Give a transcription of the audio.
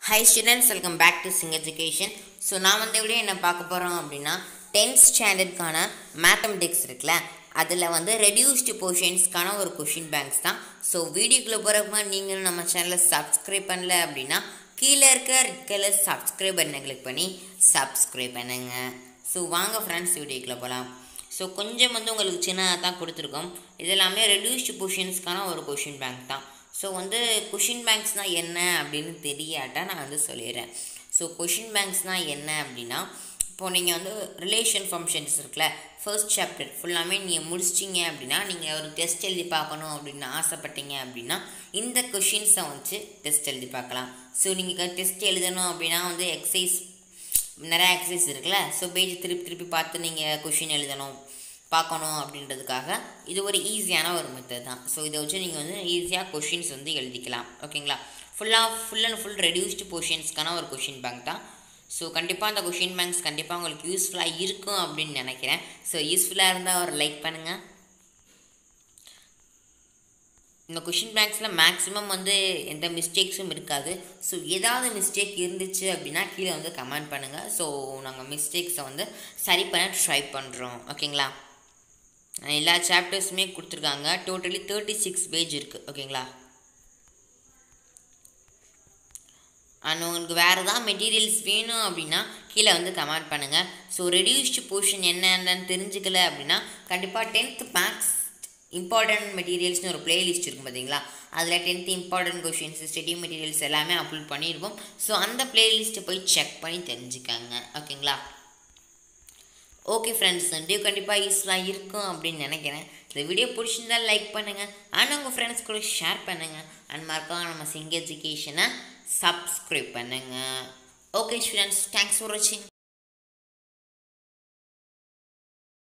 high students welcome back to Singh education so நான் வந்து எப்படி என்ன பார்க்க போகிறோம் அப்படின்னா டென்த் ஸ்டாண்டர்டுக்கான மேத்தமெட்டிக்ஸ் இருக்குல்ல அதில் வந்து ரெடியூஸ்டு போர்ஷன்ஸ்க்கான ஒரு கொஷின் பேங்க்ஸ் தான் ஸோ வீடியோக்குள்ளே போகிறப்ப நீங்களும் நம்ம சேனலை சப்ஸ்கிரைப் பண்ணல அப்படின்னா கீழே இருக்க ரெட் கலர் சப்ஸ்கிரைப் பட்டனை கிளிக் பண்ணி சப்ஸ்கிரைப் பண்ணுங்க ஸோ வாங்க ஃப்ரெண்ட்ஸ் வீடியோக்குள்ளே போகலாம் ஸோ கொஞ்சம் வந்து உங்களுக்கு சின்னதாக தான் கொடுத்துருக்கோம் இது எல்லாமே ரெடியூஸ்டு கொஷின்ஸ்க்கான ஒரு கொஷின் பேங்க் தான் ஸோ வந்து கொஷின் பேங்க்ஸ்னால் என்ன அப்படின்னு தெரியாட்டா நான் வந்து சொல்லிடுறேன் ஸோ கொஷின் பேங்க்ஸ்னால் என்ன அப்படின்னா இப்போது நீங்கள் வந்து ரிலேஷன் ஃபங்க்ஷன்ஸ் இருக்குல்ல ஃபர்ஸ்ட் சாப்டர் ஃபுல்லாமே நீங்கள் முடிச்சிட்டிங்க அப்படின்னா நீங்கள் ஒரு டெஸ்ட் எழுதி பார்க்கணும் அப்படின்னு ஆசைப்பட்டீங்க அப்படின்னா இந்த கொஷின்ஸை வச்சு டெஸ்ட் எழுதி பார்க்கலாம் ஸோ நீங்கள் டெஸ்ட் எழுதணும் அப்படின்னா வந்து எக்ஸசைஸ் நிறையா எக்ஸசைஸ் இருக்குல்ல ஸோ பேஜ் திருப்பி திருப்பி பார்த்து நீங்கள் கொஷின் எழுதணும் பார்க்கணும் அப்படின்றதுக்காக இது ஒரு ஈஸியான ஒரு மெத்தட் தான் ஸோ இதை வச்சு நீங்கள் வந்து ஈஸியாக கொஷின்ஸ் வந்து எழுதிக்கலாம் ஓகேங்களா ஃபுல்லாக ஃபுல் அண்ட் ஃபுல் ரெடியூஸ்டு கொஷின்ஸ்க்கான ஒரு கொஷின் பேங்க் தான் ஸோ கண்டிப்பாக அந்த கொஷின் பேங்க்ஸ் கண்டிப்பாக உங்களுக்கு யூஸ்ஃபுல்லாக இருக்கும் அப்படின்னு நினைக்கிறேன் ஸோ யூஸ்ஃபுல்லாக இருந்தால் ஒரு லைக் பண்ணுங்கள் இந்த கொஷின் பேங்க்ஸில் மேக்ஸிமம் வந்து எந்த மிஸ்டேக்ஸும் இருக்காது ஸோ ஏதாவது மிஸ்டேக் இருந்துச்சு அப்படின்னா கீழே வந்து கமெண்ட் பண்ணுங்கள் ஸோ நாங்கள் மிஸ்டேக்ஸை வந்து சரி பண்ண ட்ரை பண்ணுறோம் ஓகேங்களா எல்லா சாப்டர்ஸுமே கொடுத்துருக்காங்க டோட்டலி தேர்ட்டி சிக்ஸ் பேஜ் இருக்குது ஓகேங்களா அண்ட் உங்களுக்கு வேறு ஏதாவது மெட்டீரியல்ஸ் வேணும் அப்படின்னா கீழே வந்து கமெண்ட் பண்ணுங்கள் ஸோ ரெடியூஸ்டு போர்ஷன் என்னென்னு தெரிஞ்சுக்கல அப்படின்னா கண்டிப்பாக டென்த்து மேக்ஸ் இம்பார்ட்டன்ட் மெட்டீரியல்ஸ்னு ஒரு பிளேலிஸ்ட் இருக்கும் பார்த்தீங்களா அதில் tenth important questions study materials எல்லாமே அப்லோட் பண்ணியிருப்போம் ஸோ அந்த பிளேலிஸ்ட்டை போய் செக் பண்ணி தெரிஞ்சுக்கங்க ஓகேங்களா ஓகே ஃப்ரெண்ட்ஸ் இந்த வீடியோ கண்டிப்பாக யூஸ்ஃபுல்லாக இருக்கும் அப்படின்னு நினைக்கிறேன் இந்த வீடியோ பிடிச்சிருந்தா லைக் பண்ணுங்கள் அண்ட் உங்கள் ஃப்ரெண்ட்ஸ் கூட ஷேர் பண்ணுங்கள் அண்ட் மறக்காம நம்ம சிங் எஜுகேஷனை சப்ஸ்கிரைப் பண்ணுங்கள் ஓகே ஸ்டூடெண்ட்ஸ் தேங்க்ஸ் ஃபார் வாட்சிங்